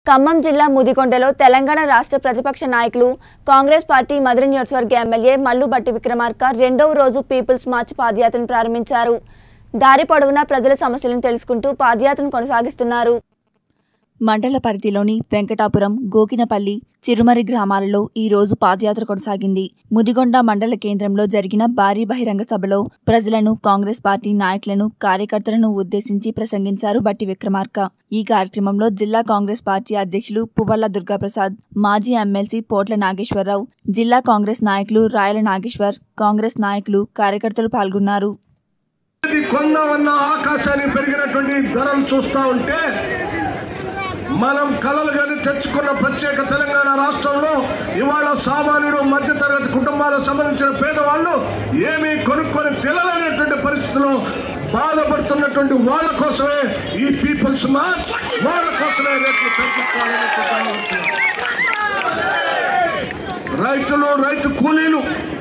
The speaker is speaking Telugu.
ఖమ్మం జిల్లా ముదిగొండలో తెలంగాణ రాష్ట్ర ప్రతిపక్ష నాయకులు కాంగ్రెస్ పార్టీ మధుర నియోజకవర్గ ఎమ్మెల్యే మల్లుబట్టి విక్రమార్క రెండవ రోజు పీపుల్స్ మార్చ్ పాదయాత్రను ప్రారంభించారు దారి పొడవునా ప్రజల సమస్యలను తెలుసుకుంటూ పాదయాత్రను కొనసాగిస్తున్నారు మండల పరిధిలోని వెంకటాపురం గోకినపల్లి చిరుమరి గ్రామాలలో ఈ రోజు పాదయాత్ర కొనసాగింది ముదిగొండ మండల కేంద్రంలో జరిగిన భారీ బహిరంగ సభలో ప్రజలను కాంగ్రెస్ పార్టీ నాయకులను కార్యకర్తలను ఉద్దేశించి ప్రసంగించారు బట్టి విక్రమార్క ఈ కార్యక్రమంలో జిల్లా కాంగ్రెస్ పార్టీ అధ్యక్షులు పువ్వల్ల దుర్గాప్రసాద్ మాజీ ఎమ్మెల్సీ పోట్ల నాగేశ్వరరావు జిల్లా కాంగ్రెస్ నాయకులు రాయల నాగేశ్వర్ కాంగ్రెస్ నాయకులు కార్యకర్తలు పాల్గొన్నారు ఇది కొందామన్న ఆకాశానికి పెరిగినటువంటి ధరలు చూస్తా ఉంటే మనం కలలు కానీ తెచ్చుకున్న ప్రత్యేక తెలంగాణ రాష్ట్రంలో ఇవాళ సామాన్యుడు మధ్యతరగతి కుటుంబాలకు సంబంధించిన పేదవాళ్ళు ఏమీ కొనుక్కొని తినలేనటువంటి పరిస్థితిలో బాధపడుతున్నటువంటి వాళ్ళ కోసమే ఈ పీపుల్స్ మార్చ్ వాళ్ళ కోసమే రేట్లు తగ్గించాలనుకుంటున్నాం రైతులు రైతు కూలీలు